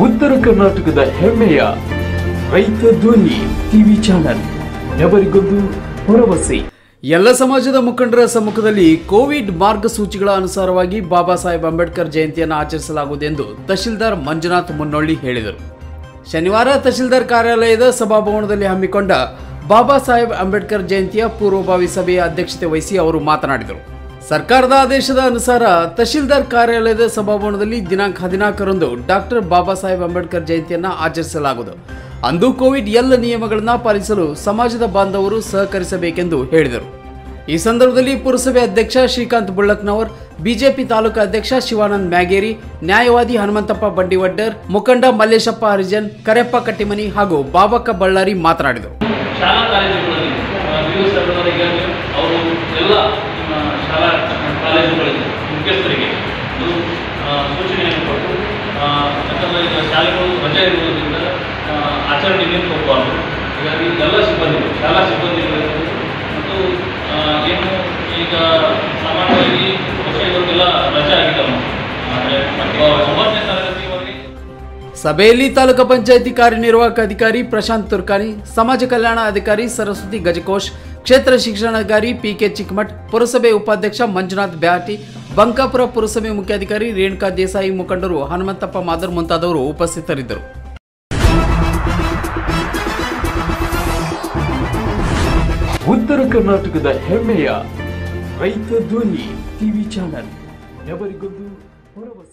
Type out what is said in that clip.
ಉತ್ತರ ಕರ್ನಾಟಕದ ಹೆಮ್ಮೆಯ ರೈತ ಧ್ವನಿ ಟಿವಿ ಚಾನಲ್ ఎవరిಗೊಂದು ಭರವಸೆ ಎಲ್ಲ ಸಮಾಜದ ಮುಖಂಡರ ಸಮ್ಮುಖದಲ್ಲಿ ಕೋವಿಡ್ ಮಾರ್ಗಸೂಚಿಗಳ ಅನುಸಾರವಾಗಿ ಬಾಬಾ ಸಾಹೇಬ್ ಅಂಬೇಡ್ಕರ್ ಜಯಂತಿಯನ್ನು ಆಚರಿಸಲಾಗುವುದೆಂದು ತಹಶೀಲ್ದಾರ್ ಮಂಜುನಾಥ್ ಮುನ್ನೊಳ್ಳಿ ಹೇಳಿದರು ಶನಿವಾರ ತಹಶೀಲ್ದಾರ್ ಕಾರ್ಯಾಲಯದ ಸಭಾಭವನದಲ್ಲಿ ಹಮ್ಮಿಕೊಂಡ ಬಾಬಾ ಸಾಹೇಬ್ ಅಂಬೇಡ್ಕರ್ ಜಯಂತಿಯ ಪೂರ್ವಭಾವಿ ಸಭೆಯ ಅಧ್ಯಕ್ಷತೆ ವಹಿಸಿ ಅವರು ಮಾತನಾಡಿದರು ಸರ್ಕಾರದ ಆದೇಶದ ಅನುಸಾರ ತಹಶೀಲ್ದಾರ್ ಕಾರ್ಯಾಲಯದ ಸಭಾಭವನದಲ್ಲಿ ದಿನಾಂಕ ಹದಿನಾಲ್ಕರಂದು ಡಾಕ್ಟರ್ ಬಾಬಾ ಸಾಹೇಬ್ ಅಂಬೇಡ್ಕರ್ ಜಯಂತಿಯನ್ನು ಆಚರಿಸಲಾಗುವುದು ಅಂದು ಕೋವಿಡ್ ಎಲ್ಲ ನಿಯಮಗಳನ್ನು ಪಾಲಿಸಲು ಸಮಾಜದ ಬಾಂಧವರು ಸಹಕರಿಸಬೇಕೆಂದು ಹೇಳಿದರು ಈ ಸಂದರ್ಭದಲ್ಲಿ ಪುರಸಭೆ ಅಧ್ಯಕ್ಷ ಶ್ರೀಕಾಂತ್ ಬುಳ್ಳಕ್ನವರ್ ಬಿಜೆಪಿ ತಾಲೂಕು ಅಧ್ಯಕ್ಷ ಶಿವಾನಂದ್ ಮ್ಯಾಗೇರಿ ನ್ಯಾಯವಾದಿ ಹನುಮಂತಪ್ಪ ಬಂಡಿವಡ್ಡರ್ ಮುಖಂಡ ಮಲ್ಲೇಶಪ್ಪ ಹರಿಜನ್ ಕರೆಪ್ಪ ಕಟ್ಟಿಮನಿ ಹಾಗೂ ಬಾಬಕ್ಕ ಬಳ್ಳಾರಿ ಮಾತನಾಡಿದರು ಶಾಲಾ ಕಾಲೇಜುಗಳಲ್ಲಿ ವಿವಿಧ ಸರ್ವರಿಗೆ ಅವರು ಎಲ್ಲ ನಿಮ್ಮ ಶಾಲಾ ಕಾಲೇಜುಗಳಿಗೆ ಮುಖ್ಯಸ್ಥರಿಗೆ ಒಂದು ಆ, ಸೂಚನೆಯನ್ನು ಕೊಟ್ಟು ಆ, ಯಾಕಂದರೆ ಈಗ ಶಾಲೆಗಳು ರಜೆ ಇರುವುದರಿಂದ ಆ, ಆಚರಣೆ ನೀರು ಕೊಡಬಾರ್ದು ಹೀಗಾಗಿ ಎಲ್ಲ ಸಿಬ್ಬಂದಿಗಳು ಶಾಲಾ ಸಿಬ್ಬಂದಿಗಳಿರ್ಬೋದು ಮತ್ತು ಆ, ಏನು ಈಗ ಸಾಮಾನ್ಯವಾಗಿ ವರ್ಷ ಇವತ್ತೆಲ್ಲ ರಜೆ ಆಗಿದ್ದಾವೆ ಆದರೆ ಒಂಬತ್ತನೇ ತರಗತಿವರೆಗೆ ಸಭೆಯಲ್ಲಿ ತಾಲೂಕು ಪಂಚಾಯಿತಿ ಕಾರ್ಯನಿರ್ವಾಹಕ ಅಧಿಕಾರಿ ಪ್ರಶಾಂತ್ ತುರ್ಕಾನಿ ಸಮಾಜ ಕಲ್ಯಾಣ ಅಧಿಕಾರಿ ಸರಸ್ವತಿ ಗಜಕೋಶ್ ಕ್ಷೇತ್ರ ಶಿಕ್ಷಣಾಧಿಕಾರಿ ಪಿಕೆ ಚಿಕ್ಕಮಠ್ ಪುರಸಭೆ ಉಪಾಧ್ಯಕ್ಷ ಮಂಜುನಾಥ್ ಬ್ಯಾಟಿ ಬಂಕಾಪುರ ಪುರಸಭೆ ಮುಖ್ಯಾಧಿಕಾರಿ ರೇಣುಕಾ ದೇಸಾಯಿ ಮುಖಂಡರು ಹನುಮಂತಪ್ಪ ಮಾದರ್ ಮುಂತಾದವರು ಉಪಸ್ಥಿತರಿದ್ದರು ಉತ್ತರ ಕರ್ನಾಟಕದ ಹೆಮ್ಮೆಯ ರೈತ ಧ್ವನಿ ಟಿವಿ ಚಾನಲ್ ఎవరిಗೊಂದು ಭರವಸೆ